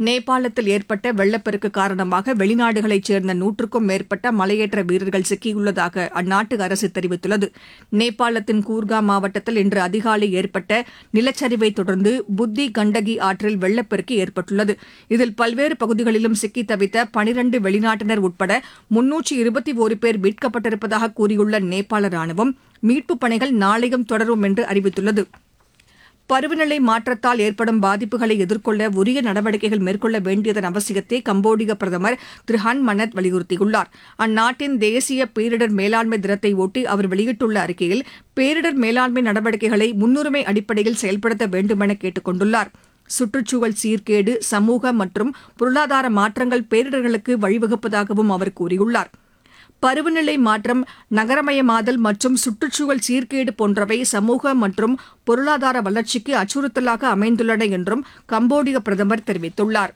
நேபாளத்தில் ஏற்பட்ட வெள்ளப்பெருக்கு காரணமாக வெளிநாடுகளைச் சேர்ந்த நூற்றுக்கும் மேற்பட்ட மலையேற்ற வீரர்கள் சிக்கியுள்ளதாக அந்நாட்டு அரசு தெரிவித்துள்ளது நேபாளத்தின் கூர்கா மாவட்டத்தில் இன்று அதிகாலை ஏற்பட்ட நிலச்சரிவை தொடர்ந்து புத்தி கண்டகி ஆற்றில் வெள்ளப்பெருக்கு ஏற்பட்டுள்ளது இதில் பல்வேறு பகுதிகளிலும் சிக்கி தவித்த பனிரண்டு வெளிநாட்டினர் உட்பட முன்னூற்று இருபத்தி ஒரு பேர் மீட்கப்பட்டிருப்பதாக கூறியுள்ள நேபாள ராணுவம் மீட்புப் பணிகள் நாளையும் தொடரும் என்று அறிவித்துள்ளது பருவநிலை மாற்றத்தால் ஏற்படும் பாதிப்புகளை எதிர்கொள்ள உரிய நடவடிக்கைகள் மேற்கொள்ள வேண்டியதன் அவசியத்தை கம்போடிய பிரதமர் திரு ஹன் மனத் வலியுறுத்தியுள்ளார் அந்நாட்டின் தேசிய பேரிடர் மேலாண்மை தினத்தை ஒட்டி அவர் வெளியிட்டுள்ள அறிக்கையில் பேரிடர் மேலாண்மை நடவடிக்கைகளை முன்னுரிமை அடிப்படையில் செயல்படுத்த வேண்டுமென கேட்டுக் கொண்டுள்ளார் சுற்றுச்சூழல் சீர்கேடு சமூக மற்றும் பொருளாதார மாற்றங்கள் பேரிடர்களுக்கு வழிவகுப்பதாகவும் அவர் கூறியுள்ளார் பருவநிலை மாற்றம் நகரமயமாதல் மற்றும் சுற்றுச்சூழல் சீர்கேடு போன்றவை சமூக மற்றும் பொருளாதார வளர்ச்சிக்கு அச்சுறுத்தலாக அமைந்துள்ளன என்றும் கம்போடிய பிரதமர் தெரிவித்துள்ளார்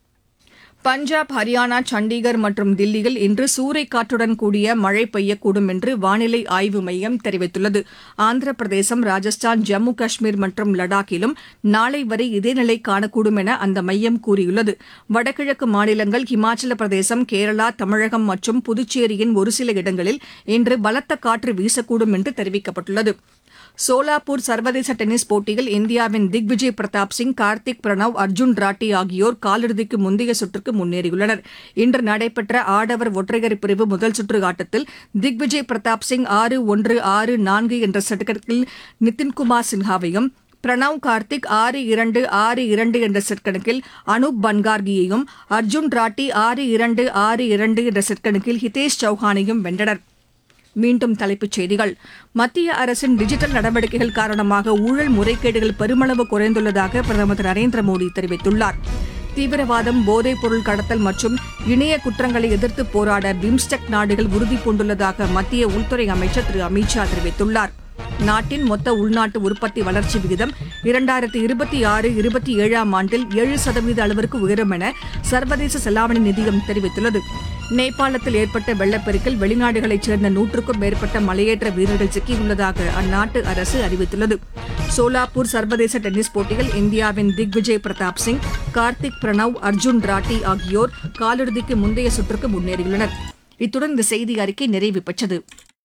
பஞ்சாப் ஹரியானா சண்டிகர் மற்றும் தில்லியில் இன்று சூறைக்காற்றுடன் கூடிய மழை பெய்யக்கூடும் என்று வானிலை ஆய்வு மையம் தெரிவித்துள்ளது ஆந்திர பிரதேசம் ராஜஸ்தான் ஜம்மு காஷ்மீர் மற்றும் லடாக்கிலும் நாளை வரை இதே நிலை காணக்கூடும் என அந்த மையம் கூறியுள்ளது வடகிழக்கு மாநிலங்கள் இமாச்சல பிரதேசம் கேரளா தமிழகம் மற்றும் புதுச்சேரியின் ஒரு சில இடங்களில் இன்று பலத்த காற்று வீசக்கூடும் என்று தெரிவிக்கப்பட்டுள்ளது சோலாப்பூர் சர்வதேச டென்னிஸ் போட்டியில் இந்தியாவின் திக்விஜய் பிரதாப் சிங் கார்த்திக் பிரணவ் அர்ஜுன் ராட்டி ஆகியோர் காலிறுதிக்கு முந்தைய சுற்றுக்கு முன்னேறியுள்ளனர் இன்று நடைபெற்ற ஆடவர் ஒற்றையர் பிரிவு முதல் சுற்று ஆட்டத்தில் திக்விஜய் பிரதாப் சிங் ஆறு ஒன்று ஆறு நான்கு என்ற செட்கணக்கில் நிதின்குமார் சின்ஹாவையும் பிரணவ் கார்த்திக் ஆறு இரண்டு ஆறு இரண்டு என்ற செட் கணக்கில் அனூப் பன்கார்கியையும் அர்ஜுன் ராட்டி ஆறு இரண்டு ஆறு இரண்டு என்ற செட் கணக்கில் ஹிதேஷ் சௌஹானையும் வென்றனர் மீண்டும் தலைப்புச் செய்திகள் மத்திய அரசின் டிஜிட்டல் நடவடிக்கைகள் காரணமாக ஊழல் முறைகேடுகள் பெருமளவு குறைந்துள்ளதாக பிரதமர் திரு நரேந்திர மோடி தெரிவித்துள்ளார் தீவிரவாதம் போதைப் பொருள் கடத்தல் மற்றும் இணைய குற்றங்களை எதிர்த்து போராட பிம்ஸ்டெக் நாடுகள் உறுதி பூண்டுள்ளதாக மத்திய உள்துறை அமைச்சர் திரு அமித் ஷா தெரிவித்துள்ளார் நாட்டின் மொத்த உள்நாட்டு உற்பத்தி வளர்ச்சி விகிதம் இரண்டாயிரத்தி இருபத்தி ஆறு இருபத்தி ஏழாம் ஆண்டில் ஏழு சதவீத அளவிற்கு உயரும் என சர்வதேச செலாவணி நிதியம் தெரிவித்துள்ளது நேபாளத்தில் ஏற்பட்ட வெள்ளப்பெருக்கில் வெளிநாடுகளைச் சேர்ந்த நூற்றுக்கும் மேற்பட்ட மலையேற்ற வீரர்கள் சிக்கியுள்ளதாக அந்நாட்டு அரசு அறிவித்துள்ளது சோலாப்பூர் சர்வதேச டென்னிஸ் போட்டியில் இந்தியாவின் திக்விஜய் பிரதாப் சிங் கார்த்திக் பிரணவ் அர்ஜுன் ராட்டி ஆகியோர் காலிறுதிக்கு முந்தைய சுற்றுக்கு முன்னேறியுள்ளனர் இத்துடன் இந்த செய்தி அறிக்கை நிறைவு பெற்றது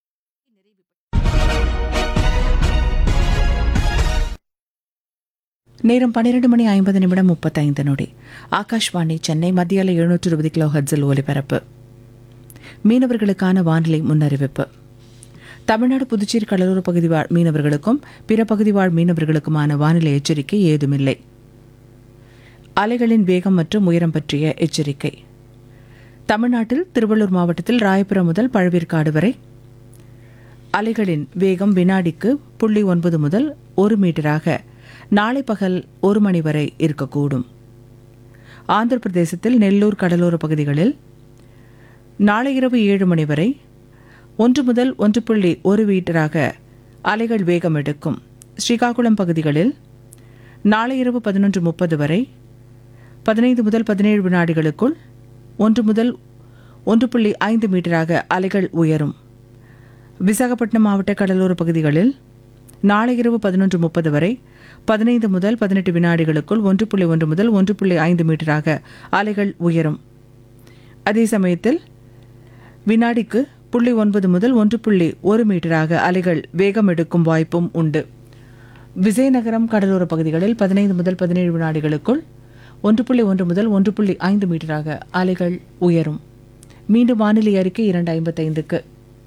நேரம் பன்னிரண்டு மணி ஐம்பது நிமிடம் முப்பத்தைந்து நொடி ஆகாஷ்வாணி சென்னை மத்தியால எழுநூற்று இருபது கிலோ ஹர்ட்ஸில் ஒலிபரப்பு மீனவர்களுக்கான வானிலை முன்னறிவிப்பு தமிழ்நாடு புதுச்சேரி கடலோர பகுதி வாழ் மீனவர்களுக்கும் பிற பகுதி வாழ் மீனவர்களுக்குமான வானிலை எச்சரிக்கை ஏதுமில்லை அலைகளின் வேகம் மற்றும் உயரம் பற்றிய எச்சரிக்கை தமிழ்நாட்டில் திருவள்ளூர் மாவட்டத்தில் ராயபுரம் முதல் பழவேற்காடு வரை அலைகளின் வேகம் வினாடிக்கு புள்ளி ஒன்பது முதல் ஒரு மீட்டராக நாளை பகல் ஒரு மணி வரை இருக்கக்கூடும் ஆந்திர பிரதேசத்தில் நெல்லூர் கடலோர பகுதிகளில் நாளை இரவு ஏழு மணி வரை ஒன்று முதல் ஒன்று புள்ளி ஒரு மீட்டராக அலைகள் வேகம் எடுக்கும் ஸ்ரீகாகுளம் பகுதிகளில் நாளை இரவு பதினொன்று முப்பது வரை பதினைந்து முதல் பதினேழு வினாடிகளுக்குள் ஒன்று முதல் ஒன்று புள்ளி ஐந்து மீட்டராக அலைகள் உயரும் விசாகப்பட்டினம் மாவட்ட கடலோர பகுதிகளில் நாளை இரவு பதினொன்று முப்பது வரை பதினைந்து முதல் பதினெட்டு வினாடிகளுக்குள் ஒன்று புள்ளி ஒன்று முதல் ஒன்று புள்ளி ஐந்து மீட்டராக அலைகள் உயரும் அதே சமயத்தில் வினாடிக்கு புள்ளி ஒன்பது முதல் ஒன்று புள்ளி ஒரு மீட்டராக அலைகள் வேகம் எடுக்கும் வாய்ப்பும் உண்டு விஜயநகரம் கடலோர பகுதிகளில் பதினைந்து முதல் பதினேழு வினாடிகளுக்குள் ஒன்று புள்ளி ஒன்று முதல் ஒன்று புள்ளி ஐந்து மீட்டராக அலைகள் உயரும் மீண்டும் வானிலை அறிக்கை இரண்டு ஐம்பத்தைந்துக்கு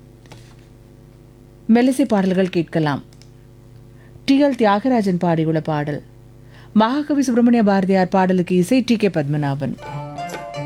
மெல்லிசை பாடல்கள் கேட்கலாம் டி எல் தியாகராஜன் பாடியுள்ள பாடல் மகாகவி சுப்பிரமணிய பாரதியார் பாடலுக்கு இசை டி கே பத்மநாபன்